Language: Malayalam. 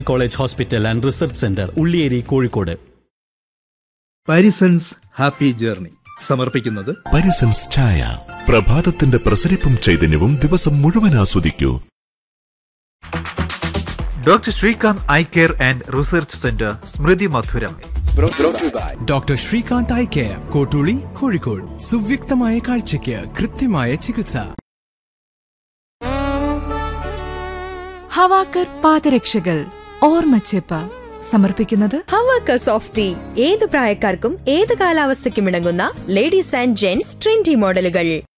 college hospital and research centre Ulliyeri Kozhikode Parisons happy journey സമർപ്പിക്കുന്നത് പരിസൻസ് ചായ പ്രഭാതത്തിന്റെ പ്രസരിപ്പും ചൈതന്യവും ദിവസം മുഴുവൻ ആസ്വദിക്കൂ doctor Srikanth eye care and research centre സ്മൃതി മധുരം doctor Srikanth eye care Kottooli Kozhikode സുവ്യക്തമായ കാഴ്ചയ്ക്ക് കൃത്യമായ ചികിത്സ ഹവാക്കർ പാദരക്ഷകൾ ഓർമ്മച്ചെപ്പ് സമർപ്പിക്കുന്നത് ഹവാക്ക സോഫ്റ്റി ഏത് പ്രായക്കാർക്കും ഏത് കാലാവസ്ഥയ്ക്കും ഇണങ്ങുന്ന ലേഡീസ് ആൻഡ് ജെന്റ്സ് ട്രെൻഡി മോഡലുകൾ